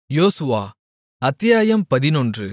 யோசுவா அத்தியாயம் பதினொன்று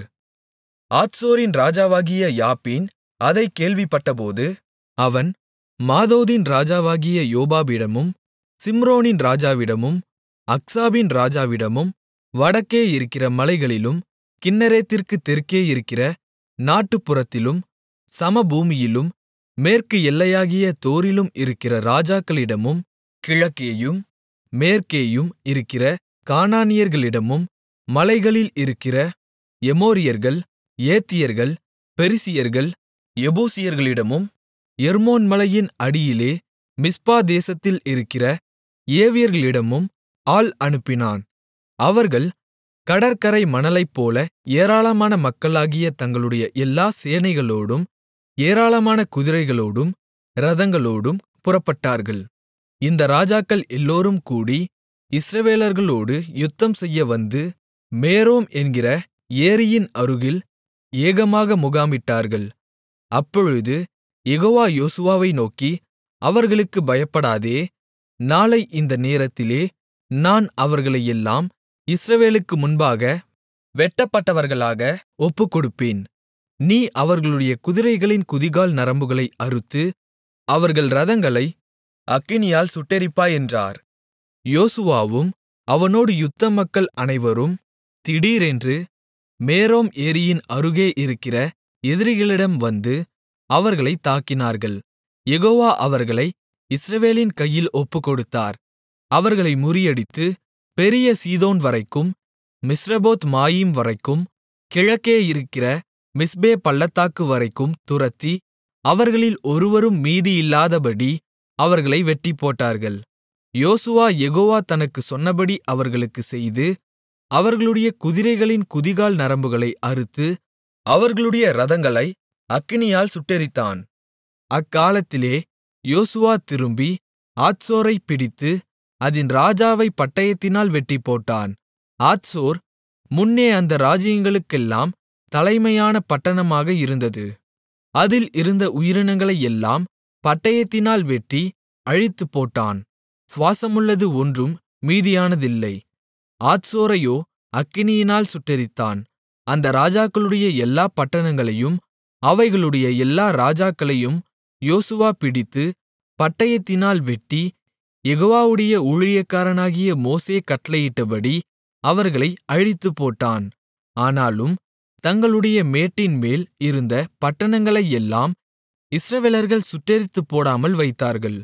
ஆத்சோரின் ராஜாவாகிய யாபீன் அதைக் கேள்விப்பட்டபோது அவன் மாதோதின் ராஜாவாகிய யோபாபிடமும் சிம்ரோனின் ராஜாவிடமும் அக்சாபின் ராஜாவிடமும் வடக்கே இருக்கிற மலைகளிலும் கின்னரேத்திற்குத் தெற்கே இருக்கிற நாட்டுப்புறத்திலும் சமபூமியிலும் மேற்கு எல்லையாகிய தோரிலும் இருக்கிற ராஜாக்களிடமும் கிழக்கேயும் மேற்கேயும் இருக்கிற கானானியர்களிடமும் மலைகளில் இருக்கிற எமோரியர்கள் ஏத்தியர்கள் பெரிசியர்கள் எபூசியர்களிடமும் எர்மோன் மலையின் அடியிலே மிஸ்பா தேசத்தில் இருக்கிற ஏவியர்களிடமும் ஆள் அனுப்பினான் அவர்கள் கடற்கரை மணலைப்போல ஏராளமான மக்களாகிய தங்களுடைய எல்லா சேனைகளோடும் ஏராளமான குதிரைகளோடும் இரதங்களோடும் புறப்பட்டார்கள் இந்த ராஜாக்கள் எல்லோரும் கூடி இஸ்ரவேலர்களோடு யுத்தம்செய்ய வந்து மேரோம் என்கிற ஏரியின் அருகில் ஏகமாக முகாமிட்டார்கள் அப்பொழுது யெகோவா யோசுவாவை நோக்கி அவர்களுக்குப் பயப்படாதே நாளை இந்த நேரத்திலே நான் அவர்களையெல்லாம் இஸ்ரவேலுக்கு முன்பாக வெட்டப்பட்டவர்களாக ஒப்புக்கொடுப்பேன் நீ அவர்களுடைய குதிரைகளின் குதிகால் நரம்புகளை அறுத்து அவர்கள் இரதங்களை அக்கினியால் சுட்டெரிப்பாய் என்றார் யோசுவாவும் அவனோடு யுத்த மக்கள் அனைவரும் திடீரென்று மேரோம் ஏரியின் அருகே இருக்கிற எதிரிகளிடம் வந்து அவர்களைத் தாக்கினார்கள் யெகோவா அவர்களை இஸ்ரவேலின் கையில் ஒப்புக்கொடுத்தார் அவர்களை முறியடித்து பெரிய சீதோன் வரைக்கும் மிஸ்ரபோத் மாயீம் வரைக்கும் கிழக்கே இருக்கிற மிஸ்பே பள்ளத்தாக்கு வரைக்கும் துரத்தி அவர்களில் ஒருவரும் மீதியில்லாதபடி அவர்களை வெட்டிப்போட்டார்கள் யோசுவா யெகோவா தனக்குச் சொன்னபடி அவர்களுக்குச் செய்து அவர்களுடைய குதிரைகளின் குதிகால் நரம்புகளை அறுத்து அவர்களுடைய இரதங்களை அக்கினியால் சுட்டெரித்தான் அக்காலத்திலே யோசுவா திரும்பி ஆத்சோரைப் பிடித்து அதின் ராஜாவைப் பட்டயத்தினால் வெட்டிப்போட்டான் ஆத்சோர் முன்னே அந்த ராஜ்ஜியங்களுக்கெல்லாம் தலைமையான பட்டணமாக இருந்தது அதில் இருந்த உயிரினங்களையெல்லாம் பட்டயத்தினால் வெட்டி அழித்துப்போட்டான் சுவாசமுள்ளது ஒன்றும் மீதியானதில்லை ஆத்சோரையோ அக்கினியினால் சுட்டெரித்தான் அந்த ராஜாக்களுடைய எல்லா பட்டணங்களையும் அவைகளுடைய எல்லா ராஜாக்களையும் யோசுவா பிடித்து பட்டயத்தினால் வெட்டி யெகோவாவுடைய ஊழியக்காரனாகிய மோசே கட்டளையிட்டபடி அவர்களை அழித்துப்போட்டான் ஆனாலும் தங்களுடைய மேட்டின்மேல் இருந்த பட்டணங்களையெல்லாம் இஸ்ரவேலர்கள் சுட்டெரித்துப் போடாமல் வைத்தார்கள்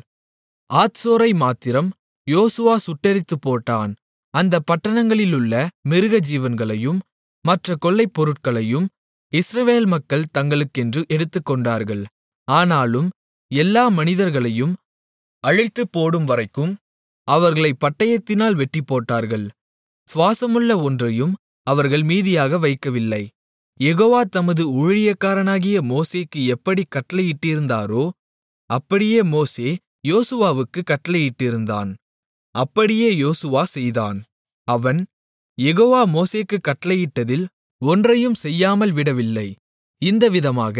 ஆத்சோரை மாத்திரம் யோசுவா சுட்டெரித்துப் போட்டான் அந்தப் பட்டணங்களிலுள்ள மிருகஜீவன்களையும் மற்ற கொள்ளைப் பொருட்களையும் இஸ்ரவேல் மக்கள் தங்களுக்கென்று எடுத்துக்கொண்டார்கள் ஆனாலும் எல்லா மனிதர்களையும் அழித்துப்போடும்வரைக்கும் அவர்களைப் பட்டயத்தினால் வெட்டிப்போட்டார்கள் சுவாசமுள்ள ஒன்றையும் அவர்கள் மீதியாக வைக்கவில்லை யெகோவா தமது ஊழியக்காரனாகிய மோசேக்கு எப்படிக் கட்டளையிட்டிருந்தாரோ அப்படியே மோசே யோசுவாவுக்குக் கட்டளையிட்டிருந்தான் அப்படியே யோசுவா செய்தான் அவன் யெகோவா மோசேக்குக் கட்டளையிட்டதில் ஒன்றையும் செய்யாமல் விடவில்லை இந்த விதமாக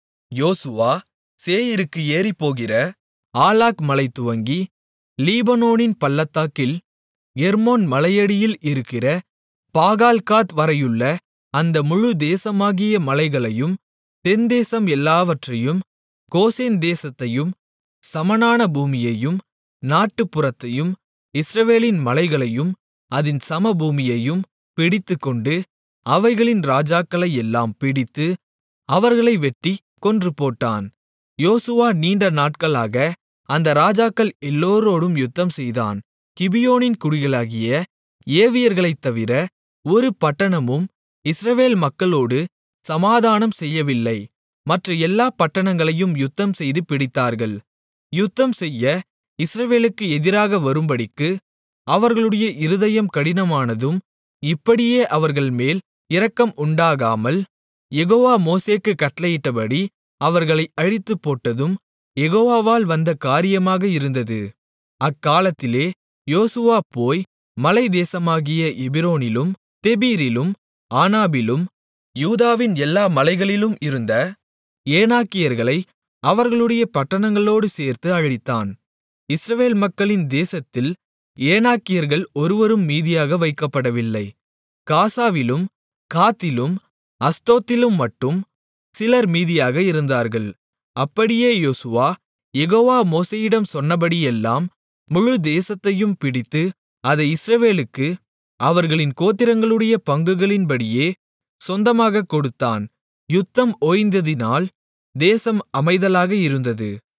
யோசுவா சேயீருக்கு ஏறிப்போகிற ஆலாக் மலை துவங்கி லீபனோனின் பள்ளத்தாக்கில் எர்மோன் மலையடியில் இருக்கிற பாகால்காத் வரையுள்ள அந்த முழு தேசமாகிய மலைகளையும் தென்தேசம் எல்லாவற்றையும் கோசேன் தேசத்தையும் சமனான பூமியையும் நாட்டுப்புறத்தையும் இஸ்ரவேலின் மலைகளையும் அதின் சமபூமியையும் பிடித்துக்கொண்டு அவைகளின் ராஜாக்களையெல்லாம் பிடித்து அவர்களை வெட்டி கொன்றுபோட்டான் யோசுவா நீண்ட நாட்களாக அந்த ராஜாக்கள் எல்லோரோடும் யுத்தம்செய்தான் கிபியோனின் குடிகளாகிய ஏவியர்களைத் தவிர ஒரு பட்டணமும் இஸ்ரவேல் மக்களோடு சமாதானம் செய்யவில்லை மற்ற எல்லா பட்டணங்களையும் யுத்தம்செய்து பிடித்தார்கள் யுத்தம்செய்ய இஸ்ரவேலுக்கு எதிராக வரும்படிக்கு அவர்களுடைய இருதயம் கடினமானதும் இப்படியே அவர்கள்மேல் இரக்கம் உண்டாகாமல் யெகோவா மோசேக்குக் கட்டளையிட்டபடி அவர்களை அழித்துப்போட்டதும் யெகோவாவால் வந்த காரியமாக இருந்தது அக்காலத்திலே யோசுவா போய் மலை தேசமாகிய எபிரோனிலும் தெபீரிலும் ஆனாபிலும் யூதாவின் எல்லா மலைகளிலும் இருந்த ஏனாக்கியர்களை அவர்களுடைய பட்டணங்களோடு சேர்த்து அழித்தான் இஸ்ரவேல் மக்களின் தேசத்தில் ஏனாக்கியர்கள் ஒருவரும் மீதியாக வைக்கப்படவில்லை காசாவிலும் காத்திலும் அஸ்தோத்திலும்மட்டும் சிலர் மீதியாக இருந்தார்கள் அப்படியே யோசுவா யெகோவா மோசேயிடம் சொன்னபடியெல்லாம் முழு தேசத்தையும் பிடித்து அதை இஸ்ரவேலுக்கு அவர்களின் கோத்திரங்களுடைய பங்குகளின்படியே சொந்தமாகக் கொடுத்தான் யுத்தம் ஓய்ந்ததினால் தேசம் அமைதலாக இருந்தது